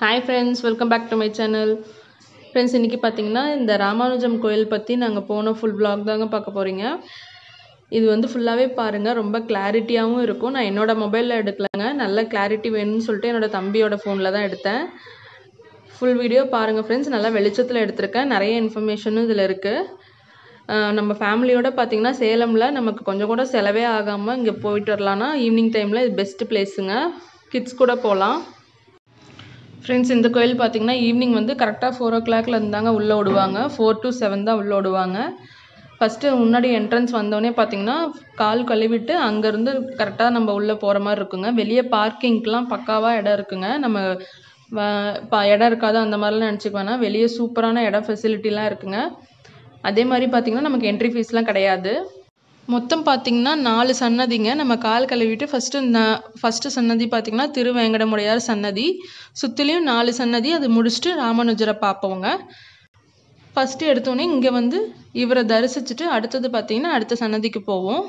hi friends welcome back to my channel friends இன்றைக்கி பார்த்தீங்கன்னா இந்த ராமானுஜம் கோயில் பற்றி நாங்கள் போன ஃபுல் vlog தாங்க பார்க்க போகிறீங்க இது வந்து ஃபுல்லாகவே பாருங்கள் ரொம்ப கிளாரிட்டியாகவும் இருக்கும் நான் என்னோட மொபைலில் எடுக்கலைங்க நல்ல கிளாரிட்டி வேணும்னு சொல்லிட்டு என்னோட தம்பியோட ஃபோனில் தான் எடுத்தேன் ஃபுல் வீடியோ பாருங்கள் ஃப்ரெண்ட்ஸ் நல்லா வெளிச்சத்தில் எடுத்திருக்கேன் நிறைய இன்ஃபர்மேஷனும் இதில் இருக்குது நம்ம ஃபேமிலியோட பார்த்தீங்கன்னா சேலமில் நமக்கு கொஞ்சம் கூட செலவே ஆகாமல் இங்கே போயிட்டு வரலான்னா ஈவினிங் டைமில் இது பெஸ்ட் பிளேஸுங்க கிட்ஸ் கூட போகலாம் ஃப்ரெண்ட்ஸ் இந்த கோயில் பார்த்தீங்கன்னா ஈவினிங் வந்து கரெக்டாக ஃபோர் ஓ கிளாக்ல இருந்தாங்க உள்ளே விடுவாங்க ஃபோர் டு செவன் தான் உள்ளே விடுவாங்க ஃபஸ்ட்டு முன்னாடி என்ட்ரன்ஸ் வந்தோடனே பார்த்தீங்கன்னா கால் கழுவிட்டு அங்கேருந்து கரெக்டாக நம்ம உள்ளே போகிற மாதிரி இருக்குங்க வெளியே பார்க்கிங்க்கெலாம் பக்காவாக இடம் இருக்குங்க நம்ம வ- ப- இடம் இருக்காது அந்த மாதிரிலாம் நினச்சிக்க வேணாம் வெளியே சூப்பரான இடம் ஃபெசிலிட்டிலாம் இருக்குங்க அதே மாதிரி பார்த்தீங்கன்னா நமக்கு என்ட்ரி ஃபீஸ்லாம் கிடையாது மொத்தம் பார்த்தீங்கன்னா நாலு சன்னதிங்க நம்ம கால் கழுவிட்டு ஃபஸ்ட்டு நான் ஃபஸ்ட்டு சன்னதி பார்த்தீங்கன்னா திருவேங்கடமுடையார் சன்னதி சுற்றிலையும் நாலு சன்னதி அது முடிச்சுட்டு ராமானுஜரை பார்ப்போங்க ஃபஸ்ட்டு எடுத்தோடனே இங்கே வந்து இவரை தரிசிச்சுட்டு அடுத்தது பார்த்தீங்கன்னா அடுத்த சன்னதிக்கு போவோம்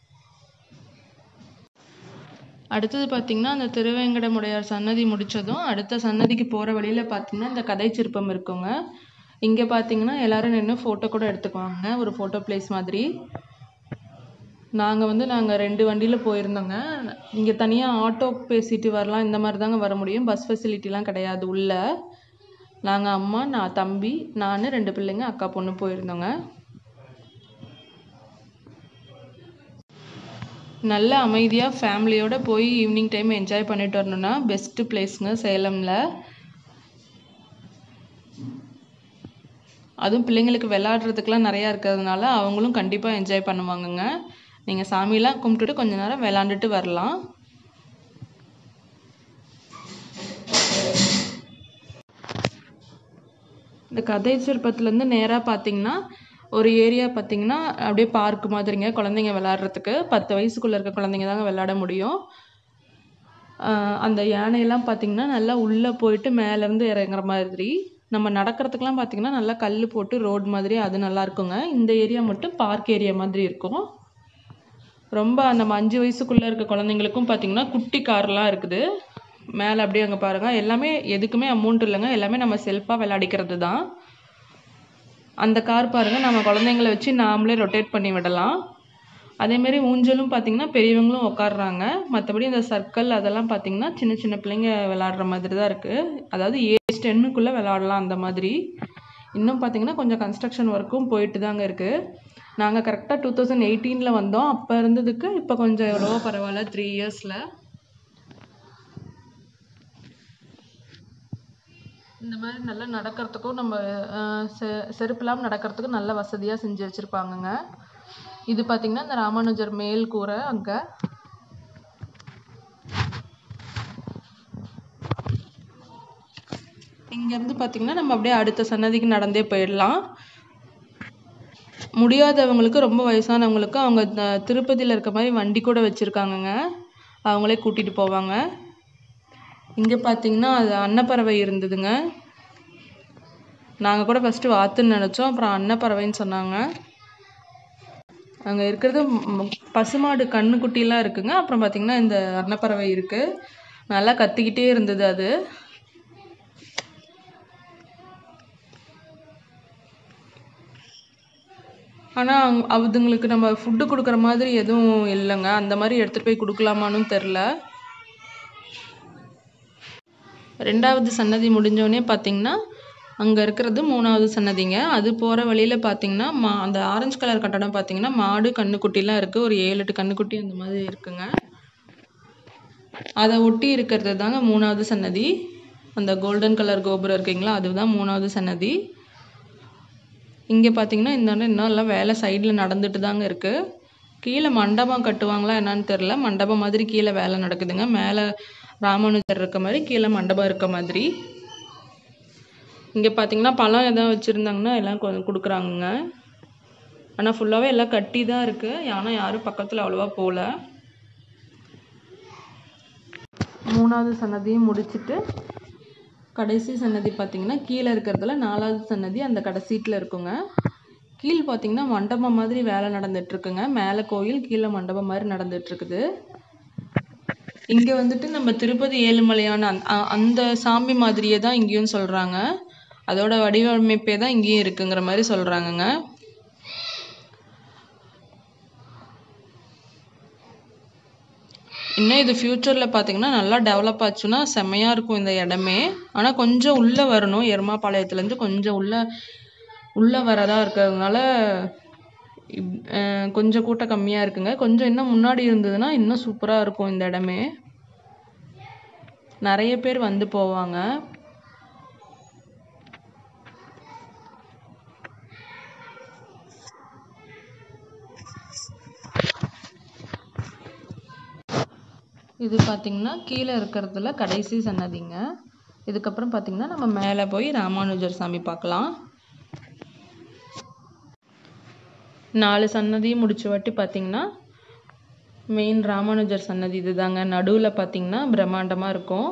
அடுத்தது பார்த்தீங்கன்னா அந்த திருவேங்கடமுடையார் சன்னதி முடிச்சதும் அடுத்த சன்னதிக்கு போகிற வழியில் பார்த்தீங்கன்னா இந்த கதை சிற்பம் இருக்குங்க இங்கே பார்த்தீங்கன்னா எல்லாரும் நின்று ஃபோட்டோ கூட எடுத்துக்குவாங்க ஒரு ஃபோட்டோ பிளேஸ் மாதிரி நாங்கள் வந்து நாங்கள் ரெண்டு வண்டியில் போயிருந்தோங்க இங்கே தனியாக ஆட்டோ பேசிட்டு வரலாம் இந்த மாதிரி தாங்க வர முடியும் பஸ் ஃபெசிலிட்டிலாம் கிடையாது உள்ள நாங்கள் அம்மா நான் தம்பி நான் ரெண்டு பிள்ளைங்க அக்கா பொண்ணு போயிருந்தோங்க நல்ல அமைதியாக ஃபேமிலியோட போய் ஈவினிங் டைம் என்ஜாய் பண்ணிட்டு வரணும்னா பெஸ்ட்டு பிளேஸுங்க சேலமில் அதுவும் பிள்ளைங்களுக்கு விளையாடுறதுக்குலாம் நிறையா இருக்கிறதுனால அவங்களும் கண்டிப்பாக என்ஜாய் பண்ணுவாங்கங்க நீங்கள் சாமியெல்லாம் கும்பிட்டுட்டு கொஞ்ச நேரம் விளாண்டுட்டு வரலாம் இந்த கதை சிற்பத்துலேருந்து நேராக பார்த்தீங்கன்னா ஒரு ஏரியா பார்த்தீங்கன்னா அப்படியே பார்க் மாதிரிங்க குழந்தைங்க விளையாடுறதுக்கு பத்து வயசுக்குள்ளே இருக்க குழந்தைங்க தாங்க விளையாட முடியும் ஆஹ் அந்த யானையெல்லாம் பார்த்தீங்கன்னா நல்லா உள்ளே போயிட்டு மேலேருந்து இறங்குற மாதிரி நம்ம நடக்கிறதுக்கெலாம் பார்த்தீங்கன்னா நல்லா கல் போட்டு ரோடு மாதிரி அது நல்லா இருக்குங்க இந்த ஏரியா மட்டும் பார்க் ஏரியா மாதிரி இருக்கும் ரொம்ப நம்ம அஞ்சு வயசுக்குள்ளே இருக்க குழந்தைங்களுக்கும் பார்த்தீங்கன்னா குட்டி கார்லாம் இருக்குது மேலே அப்படியே அங்கே பாருங்கள் எல்லாமே எதுக்குமே அமௌண்ட் இல்லைங்க எல்லாமே நம்ம செல்ஃபாக விளையாடிக்கிறது தான் அந்த கார் பாருங்கள் நம்ம குழந்தைங்கள வச்சு நாமளே ரொட்டேட் பண்ணி விடலாம் அதேமாரி ஊஞ்சலும் பார்த்தீங்கன்னா பெரியவங்களும் உட்காடுறாங்க மற்றபடி இந்த சர்க்கிள் அதெல்லாம் பார்த்தீங்கன்னா சின்ன சின்ன பிள்ளைங்க விளாடுற மாதிரி தான் இருக்குது அதாவது ஏஜ் டென்னுக்குள்ளே விளாடலாம் அந்த மாதிரி இன்னும் பார்த்தீங்கன்னா கொஞ்சம் கன்ஸ்ட்ரக்ஷன் ஒர்க்கும் போயிட்டு தாங்க இருக்குது நாங்கள் கரெக்டாக டூ தௌசண்ட் எயிட்டீனில் வந்தோம் அப்போ இருந்ததுக்கு இப்போ கொஞ்சம் எவ்வளவோ பரவாயில்ல த்ரீ இயர்ஸில் இந்த மாதிரி நல்லா நடக்கிறதுக்கும் நம்ம அஹ், செ- செருப்பு இல்லாமல் நடக்கிறதுக்கும் நல்ல வசதியாக செஞ்சு வச்சுருப்பாங்கங்க இது பார்த்தீங்கன்னா இந்த ராமானுஜர் மேல் கூரை அங்கே இங்கேருந்து பார்த்தீங்கன்னா நம்ம அப்படியே அடுத்த சன்னதிக்கு நடந்தே போயிடலாம் முடியாதவங்களுக்கு ரொம்ப வயசானவங்களுக்கு அவங்க த- திருப்பதியில் இருக்க மாதிரி வண்டி கூட வச்சுருக்காங்கங்க அவங்களே கூட்டிகிட்டு போவாங்க இங்கே பார்த்தீங்கன்னா அது அன்னப்பறவை இருந்ததுங்க நாங்கள் கூட ஃபஸ்ட்டு வாத்துன்னு நினச்சோம் அப்புறம் அன்னப்பறவைன்னு சொன்னாங்க அங்கே இருக்கிறது ம், பசுமாடு கண்ணுக்குட்டிலாம் இருக்குங்க அப்புறம் பார்த்தீங்கன்னா இந்த அன்னப்பறவை இருக்குது நல்லா கத்திக்கிட்டே இருந்தது அது ஆனால் அதுங்களுக்கு நம்ம ஃபுட்டு கொடுக்குற மாதிரி எதுவும் இல்லைங்க அந்த மாதிரி எடுத்துகிட்டு போய் கொடுக்கலாமான்னு தெரில ரெண்டாவது சன்னதி முடிஞ்சோடனே பார்த்தீங்கன்னா அங்கே இருக்கிறது மூணாவது சன்னதிங்க அது போகிற வழியில் பார்த்தீங்கன்னா மா அந்த ஆரஞ்சு கலர் கட்டடம் பார்த்தீங்கன்னா மாடு கண்ணுக்குட்டிலாம் இருக்குது ஒரு ஏழு எட்டு கண்ணுக்குட்டி அந்த மாதிரி இருக்குங்க அதை ஒட்டி இருக்கிறது தாங்க மூணாவது சன்னதி அந்த கோல்டன் கலர் கோபுரம் இருக்குங்களா அதுதான் மூணாவது சன்னதி இங்கே பார்த்தீங்கன்னா இந்த இடம் இன்னும் எல்லாம் வேலை சைடில் நடந்துட்டு தாங்க இருக்குது கீழே மண்டபம் கட்டுவாங்களா என்னன்னு தெரில மண்டபம் மாதிரி கீழே வேலை நடக்குதுங்க மேலே ராமானுஜர் இருக்க மாதிரி கீழே மண்டபம் இருக்க மாதிரி இங்கே பார்த்தீங்கன்னா பழம் எதாவது வச்சுருந்தாங்கன்னா எல்லாம் கொஞ்சம் கொடுக்குறாங்கங்க ஆனால் ஃபுல்லாகவே எல்லாம் கட்டி தான் இருக்குது ஆனால் யாரும் பக்கத்தில் அவ்வளோவா போகல மூணாவது சன்னதியும் முடிச்சிட்டு கடைசி சன்னதி பார்த்தீங்கன்னா கீழே இருக்கிறதுல நாலாவது சன்னதி அந்த கடைசீட்டில் இருக்குங்க கீழ் பார்த்தீங்கன்னா மண்டபம் மாதிரி வேலை நடந்துட்டு இருக்குங்க மேலே கோயில் கீழே மண்டபம் மாதிரி நடந்துட்டு இருக்குது இங்க வந்துட்டு நம்ம திருப்பதி ஏழுமலையான அந்த- அ- அந்த சாமி மாதிரியே தான் இங்கேயும் சொல்றாங்க அதோட வடிவமைப்பே தான் இங்கேயும் இருக்குங்கிற மாதிரி சொல்றாங்கங்க இன்னும் இது ஃப்யூச்சரில் பார்த்தீங்கன்னா நல்லா டெவலப் ஆச்சுன்னா செம்மையாக இருக்கும் இந்த இடமே ஆனால் கொஞ்சம் உள்ளே வரணும் எருமாபாளையத்துலேருந்து கொஞ்சம் உள்ள உள்ளே வரதா இருக்கிறதுனால இப்- அஹ் கொஞ்சம் கூட்டம் கம்மியாக இருக்குங்க கொஞ்சம் இன்னும் முன்னாடி இருந்ததுன்னா இன்னும் சூப்பராக இருக்கும் இந்த இடமே நிறைய பேர் வந்து போவாங்க இது பார்த்தீங்கன்னா கீழே இருக்கிறதுல கடைசி சன்னதிங்க இதுக்கப்புறம் பார்த்தீங்கன்னா நம்ம மேலே போய் ராமானுஜர் சாமி பார்க்கலாம் நாலு சன்னதியும் முடிச்ச வாட்டி பார்த்தீங்கன்னா மெயின் ராமானுஜர் சன்னதி இதுதாங்க நடுவில் பார்த்தீங்கன்னா பிரம்மாண்டமாக இருக்கும்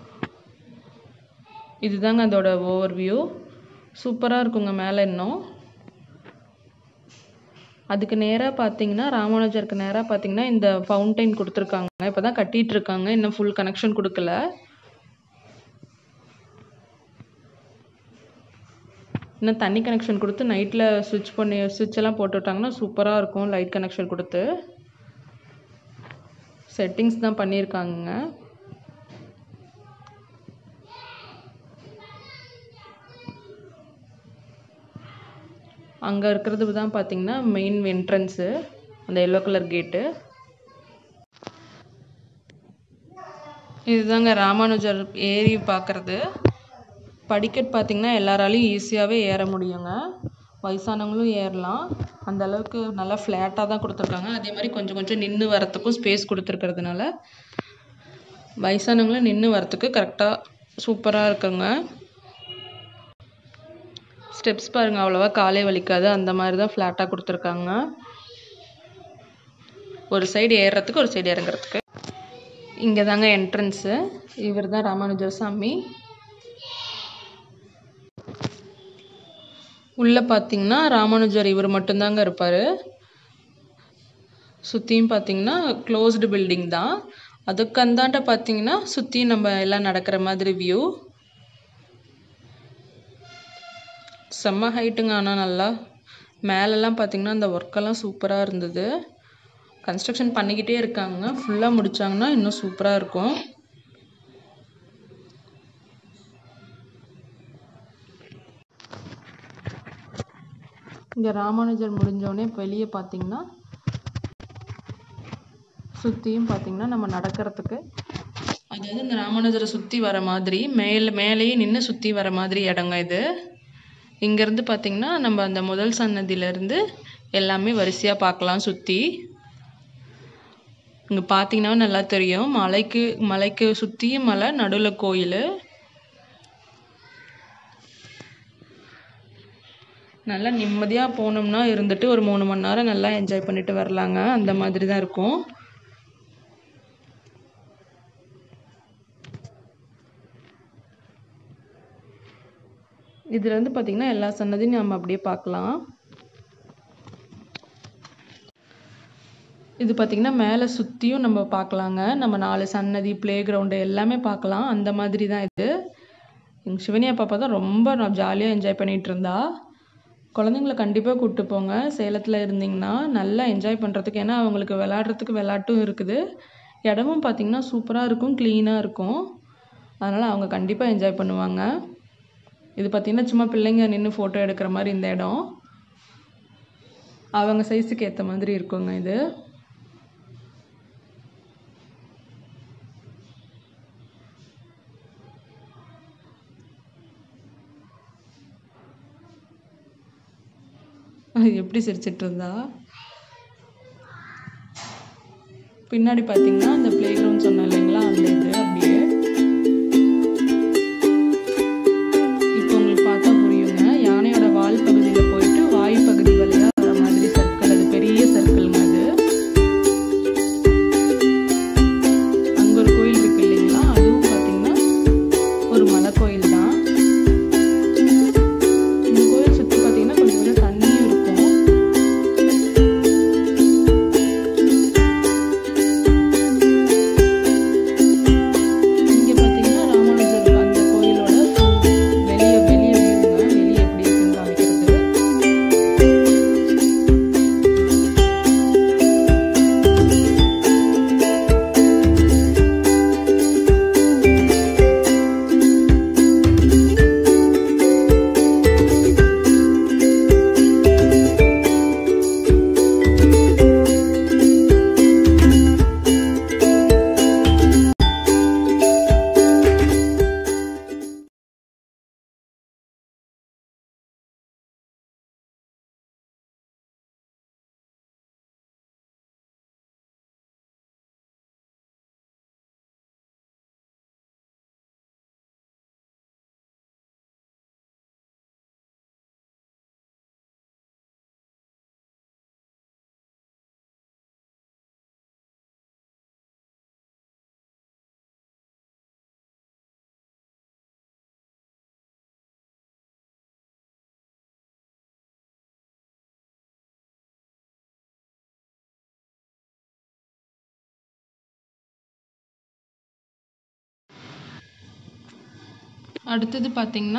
இதுதாங்க அதோட ஓவர் வியூ சூப்பராக இருக்குங்க மேலே இன்னும் அதுக்கு நேராக பார்த்தீங்கன்னா ராமானுஜருக்கு நேராக பார்த்தீங்கன்னா இந்த ஃபவுண்டைன் கொடுத்துருக்காங்க இப்போ தான் கட்டிட்டு இருக்காங்க இன்னும் ஃபுல் கனெக்ஷன் கொடுக்கல இன்னும் தண்ணி கனெக்ஷன் கொடுத்து நைட்டில் சுவிட்ச் பண்ணி சுவிட்ச் எல்லாம் போட்டு விட்டாங்கன்னா சூப்பராக இருக்கும் லைட் கனெக்ஷன் கொடுத்து செட்டிங்ஸ் தான் பண்ணியிருக்காங்க அங்கே இருக்கிறது தான் பார்த்தீங்கன்னா மெயின் என்ட்ரன்ஸு அந்த எல்லோ கலர் கேட்டு இதுதாங்க ராமானுஜர் ஏரி பார்க்குறது படிக்கட் பார்த்தீங்கன்னா எல்லாராலையும் ஈஸியாகவே ஏற முடியுங்க வயசானவங்களும் ஏறலாம் அந்த அளவுக்கு நல்லா ஃப்ளாட்டாக தான் கொடுத்துருக்காங்க அதே மாதிரி கொஞ்சம் கொஞ்சம் நின்று வரத்துக்கும் ஸ்பேஸ் கொடுத்துருக்கறதுனால வயசானவங்களும் நின்று வரத்துக்கு கரெக்டாக சூப்பராக இருக்குங்க ஸ்டெப்ஸ் பாருங்க அவ்வளோவா காலே வலிக்காது அந்த மாதிரி தான் ஃப்ளாட்டாக கொடுத்துருக்காங்க ஒரு சைடு ஏறுறதுக்கு ஒரு சைடு இறங்குறதுக்கு இங்கே தாங்க என்ட்ரன்ஸு இவர் தான் ராமானுஜர் சாமி உள்ளே பார்த்தீங்கன்னா ராமானுஜர் இவர் மட்டும்தாங்க இருப்பார் சுற்றியும் பார்த்தீங்கன்னா க்ளோஸ்டு பில்டிங் தான் அதுக்கு அந்தாண்ட பார்த்தீங்கன்னா சுற்றி நம்ம எல்லாம் நடக்கிற மாதிரி வியூ செம்ம ஹைட்டுங்க ஆனால் நல்லா மேலெல்லாம் பார்த்தீங்கன்னா அந்த ஒர்க்கெல்லாம் சூப்பராக இருந்தது கன்ஸ்ட்ரக்ஷன் பண்ணிக்கிட்டே இருக்காங்க ஃபுல்லாக முடிச்சாங்கன்னா இன்னும் சூப்பராக இருக்கும் இங்கே ராமானுஜர் முடிஞ்சோடனே வெளியே பார்த்தீங்கன்னா சுற்றியும் பார்த்தீங்கன்னா நம்ம நடக்கிறதுக்கு அதாவது இந்த ராமானுஜரை சுற்றி வர மாதிரி மேலே மேலேயே நின்று சுற்றி வர மாதிரி இடங்க இது இங்கேருந்து பார்த்தீங்கன்னா நம்ம அந்த முதல் சன்னதியிலேருந்து எல்லாமே வரிசையாக பார்க்கலாம் சுற்றி இங்கே பார்த்தீங்கன்னா நல்லா தெரியும் மலைக்கு மலைக்கு சுற்றியும் மலை நடுவில் கோயில் நல்லா நிம்மதியாக போனோம்னா இருந்துட்டு ஒரு மூணு மணி நேரம் நல்லா என்ஜாய் பண்ணிட்டு வரலாங்க அந்த மாதிரி தான் இருக்கும் இதில் வந்து பார்த்திங்கன்னா எல்லா சன்னதியும் நம்ம அப்படியே பார்க்கலாம் இது பார்த்திங்கன்னா மேலே சுற்றியும் நம்ம பார்க்கலாங்க நம்ம நாலு சன்னதி ப்ளே கிரவுண்டு எல்லாமே பார்க்கலாம் அந்த மாதிரி தான் இது எங்கள் சிவனியா பாப்பா தான் ரொம்ப நான் ஜாலியாக என்ஜாய் பண்ணிகிட்டு இருந்தா குழந்தைங்கள கண்டிப்பாக கூப்பிட்டு போங்க சேலத்தில் இருந்தீங்கன்னா நல்லா என்ஜாய் பண்ணுறதுக்கு ஏன்னா அவங்களுக்கு விளாட்றதுக்கு விளாட்டும் இருக்குது இடமும் பார்த்திங்கன்னா சூப்பராக இருக்கும் க்ளீனாக இருக்கும் அதனால் அவங்க கண்டிப்பாக என்ஜாய் பண்ணுவாங்க இது பார்த்திங்கன்னா சும்மா பிள்ளைங்க நின்று ஃபோட்டோ எடுக்கிற மாதிரி இந்த இடம் அவங்க சைஸுக்கு ஏற்ற மாதிரி இருக்குங்க இது அது எப்படி சிரிச்சிட்டு இருந்தா பின்னாடி பார்த்தீங்கன்னா அந்த ப்ளே கிரவுண்ட் சொன்னேன் இல்லைங்களா அந்த இது அப்படியே இப்போ உங்களுக்கு பார்த்தா புரியுங்க யானையோட வால் பகுதியில் போயிட்டு வாய் பகுதி வழியா வர மாதிரி சர்க்கிள் அது பெரிய சர்க்கிள்ங்க அது அங்கே ஒரு கோயில் இருக்கு இல்லைங்களா அதுவும் பார்த்தீங்கன்னா ஒரு மலை கோயில் தான் இந்த கோயில் சுற்றி பார்த்தீங்கன்னா கொஞ்சம் கொஞ்சம் தண்ணியும் இருக்கும் அடுத்தது பார்த்தீங்கன்னா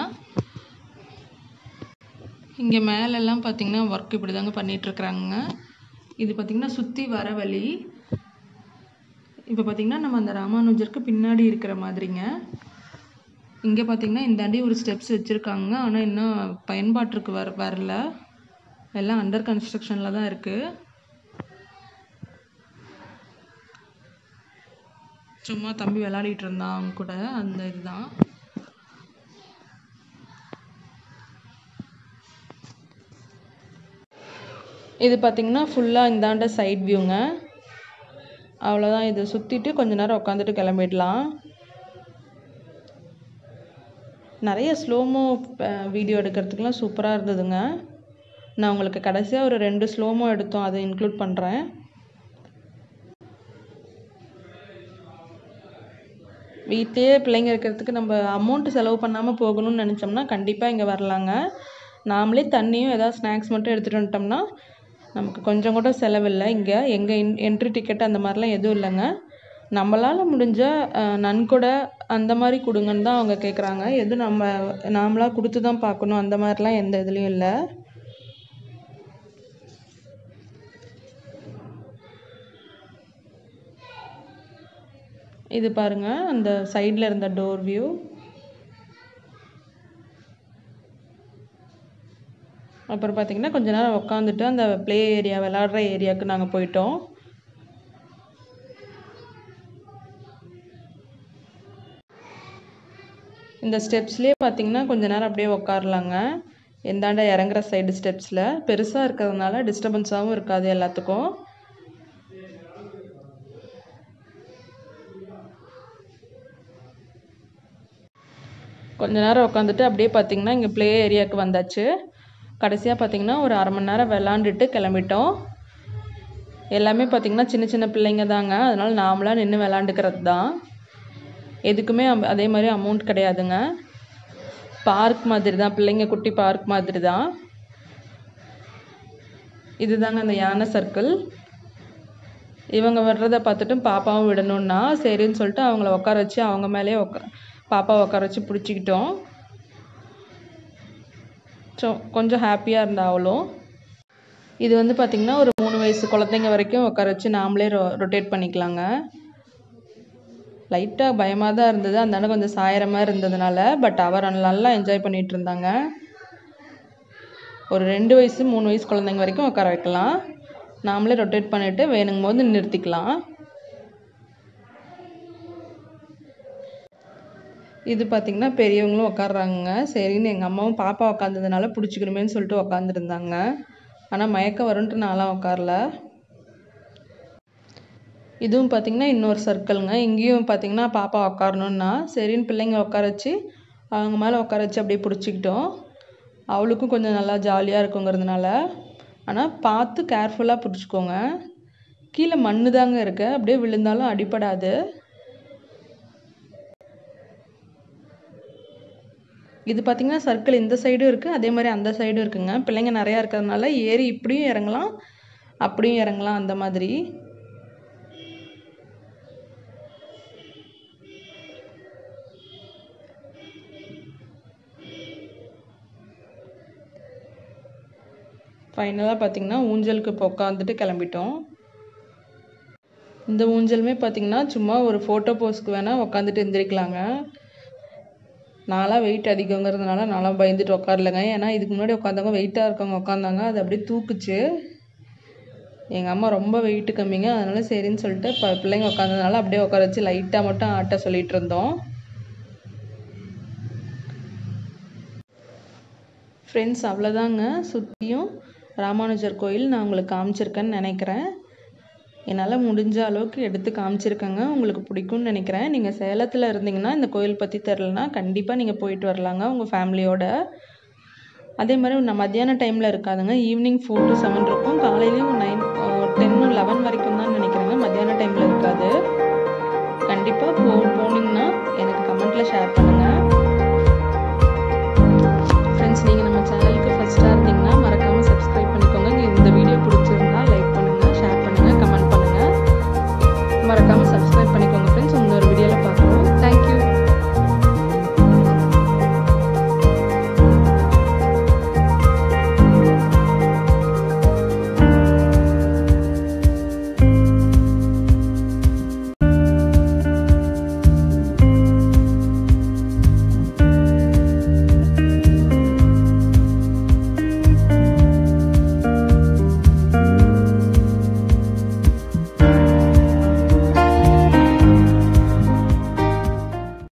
இங்கே மேலெல்லாம் பார்த்தீங்கன்னா ஒர்க் இப்படி தாங்க பண்ணிகிட்ருக்குறாங்க இது பார்த்தீங்கன்னா சுற்றி வர வழி இப்போ பார்த்தீங்கன்னா நம்ம அந்த ராமானுஜருக்கு பின்னாடி இருக்கிற மாதிரிங்க இங்கே பார்த்தீங்கன்னா இந்தாண்டி ஒரு ஸ்டெப்ஸ் வச்சுருக்காங்க ஆனால் இன்னும் பயன்பாட்டிற்கு வர வரல எல்லாம் அண்டர் கன்ஸ்ட்ரக்ஷனில் தான் இருக்குது சும்மா தம்பி விளையாடிட்டு இருந்தான் அவங்க கூட அந்த இதுதான் இது பார்த்தீங்கன்னா ஃபுல்லாக இந்தாண்ட சைட் வியூங்க அவ்வளோதான் இதை சுற்றிட்டு கொஞ்ச நேரம் உட்காந்துட்டு கிளம்பிடலாம் நிறைய ஸ்லோமோ வீடியோ எடுக்கிறதுக்குலாம் சூப்பராக இருந்ததுங்க நான் உங்களுக்கு கடைசியாக ஒரு ரெண்டு ஸ்லோமோ எடுத்தோம் அதை இன்க்ளூட் பண்ணுறேன் வீட்டிலேயே பிள்ளைங்க இருக்கிறதுக்கு நம்ம அமௌண்ட் செலவு பண்ணாமல் போகணும்னு நினச்சோம்னா கண்டிப்பாக இங்கே வரலாங்க நாமளே தண்ணியும் ஏதாவது ஸ்நாக்ஸ் மட்டும் எடுத்துகிட்டு வந்துட்டோம்னா நமக்கு கொஞ்சம் கூட செலவில்லை இங்கே எங்கள் என் என்ட்ரி டிக்கெட் அந்த மாதிரிலாம் எதுவும் இல்லைங்க நம்மளால் முடிஞ்ச நன்கொடை அந்த மாதிரி கொடுங்கன்னு தான் அவங்க கேட்குறாங்க எது நம்ம நாமளாக கொடுத்து தான் பார்க்கணும் அந்த மாதிரிலாம் எந்த இதுலேயும் இல்லை இது பாருங்க அந்த சைடில் இருந்த டோர் வியூ அப்புறம் பார்த்தீங்கன்னா கொஞ்ச நேரம் உட்காந்துட்டு அந்த ப்ளே ஏரியா விளாடுற ஏரியாவுக்கு நாங்கள் போயிட்டோம் இந்த ஸ்டெப்ஸ்லேயே பார்த்தீங்கன்னா கொஞ்ச நேரம் அப்படியே உட்காரலாங்க எந்தாண்ட இறங்குற சைடு ஸ்டெப்ஸில் பெருசாக இருக்கிறதுனால டிஸ்டர்பன்ஸாகவும் இருக்காது எல்லாத்துக்கும் கொஞ்ச நேரம் உட்காந்துட்டு அப்படியே பார்த்தீங்கன்னா இங்கே ப்ளே ஏரியாவுக்கு வந்தாச்சு கடைசியாக பார்த்தீங்கன்னா ஒரு அரை மணி நேரம் விளாண்டுட்டு கிளம்பிட்டோம் எல்லாமே பார்த்தீங்கன்னா சின்ன சின்ன பிள்ளைங்க தாங்க அதனால் நாமளாக நின்று விளாண்டுக்கிறது தான் எதுக்குமே அம்- அதே மாதிரி அமௌண்ட் கிடையாதுங்க பார்க் மாதிரி தான் பிள்ளைங்க குட்டி பார்க் மாதிரி தான் இதுதாங்க அந்த யானை சர்க்கிள் இவங்க வர்றதை பார்த்துட்டு பாப்பாவும் விடணும்னா சரின்னு சொல்லிட்டு அவங்கள உட்கார வச்சு அவங்க மேலேயே உட்கா பாப்பாவை உட்கார வச்சு பிடிச்சிக்கிட்டோம் ஸோ கொஞ்சம் ஹாப்பியாக இருந்தா அவளும் இது வந்து பார்த்திங்கன்னா ஒரு மூணு வயசு குழந்தைங்க வரைக்கும் உட்கார வச்சு நாமளே ரொ ரொட்டேட் பண்ணிக்கலாங்க லைட்டாக பயமாக தான் இருந்தது அந்த இடம் கொஞ்சம் சாயிற மாதிரி இருந்ததுனால பட் அவர் நல்லா என்ஜாய் பண்ணிட்டு இருந்தாங்க ஒரு ரெண்டு வயசு மூணு வயசு குழந்தைங்க வரைக்கும் உட்கார வைக்கலாம் நாமளே ரொட்டேட் பண்ணிவிட்டு வேணுங்கும் போது நிறுத்திக்கலாம் இது பார்த்திங்கன்னா பெரியவங்களும் உட்காடுறாங்க சரின்னு எங்கள் அம்மாவும் பாப்பா உட்காந்ததுனால பிடிச்சிக்கணுமேன்னு சொல்லிட்டு உட்காந்துருந்தாங்க ஆனால் மயக்கம் வரும்ன்ட்டு நான்லாம் உட்காரல இதுவும் பார்த்திங்கன்னா இன்னொரு சர்க்கிள்ங்க இங்கேயும் பார்த்திங்கன்னா பாப்பா உட்காரணுன்னா சரின்னு பிள்ளைங்க உட்கார வச்சு அவங்க மேலே உட்கார வச்சு அப்படியே பிடிச்சிக்கிட்டோம் அவளுக்கும் கொஞ்சம் நல்லா ஜாலியாக இருக்குங்கிறதுனால ஆனால் பார்த்து கேர்ஃபுல்லாக பிடிச்சிக்கோங்க கீழே மண்ணு தாங்க இருக்கு அப்படியே விழுந்தாலும் அடிபடாது இது பார்த்திங்கன்னா சர்க்கிள் இந்த சைடும் இருக்குது அதே மாதிரி அந்த சைடும் இருக்குங்க பிள்ளைங்க நிறையா இருக்கிறதுனால ஏறி இப்படியும் இறங்கலாம் அப்படியும் இறங்கலாம் அந்த மாதிரி ஃபைனலாக பார்த்தீங்கன்னா ஊஞ்சலுக்கு இப்போ உட்காந்துட்டு கிளம்பிட்டோம் இந்த ஊஞ்சலுமே பார்த்தீங்கன்னா சும்மா ஒரு ஃபோட்டோ போஸ்க்கு வேணால் உட்காந்துட்டு எந்திரிக்கலாங்க நான்லாம் வெயிட் அதிகங்கிறதுனால நான்லாம் பயந்துட்டு உட்காரலங்க ஏன்னா இதுக்கு முன்னாடி உட்காந்தவங்க வெயிட்டாக இருக்கவங்க உட்காந்தாங்க அது அப்படியே தூக்குச்சு எங்கள் அம்மா ரொம்ப வெயிட்டு கம்மிங்க அதனால சரின்னு சொல்லிட்டு இப்போ பிள்ளைங்க உட்காந்ததுனால அப்படியே உட்கார வச்சு லைட்டாக மட்டும் ஆட்ட சொல்லிட்டு இருந்தோம் ஃப்ரெண்ட்ஸ் அவ்வளோதாங்க சுற்றியும் ராமானுஜர் கோயில் நான் உங்களுக்கு காமிச்சிருக்கேன்னு நினைக்கிறேன் என்னால் முடிஞ்ச அளவுக்கு எடுத்து காமிச்சிருக்கேங்க உங்களுக்கு பிடிக்கும்னு நினைக்கிறேன் நீங்கள் சேலத்தில் இருந்தீங்கன்னா இந்த கோயில் பற்றி தெரிலனா கண்டிப்பாக நீங்கள் போயிட்டு வரலாங்க உங்கள் ஃபேமிலியோட அதே மாதிரி நான் மத்தியான டைமில் இருக்காதுங்க ஈவினிங் ஃபோர் டு செவன் இருக்கும் காலையிலையும் நைன் டென் லெவன் வரைக்கும் தான் நினைக்கிறேங்க மத்தியான டைமில் இருக்காது கண்டிப்பாக போ போனீங்கன்னா எனக்கு கமெண்ட்டில் ஷேர் பண்ணுங்கள் ஃப்ரெண்ட்ஸ் நீங்கள்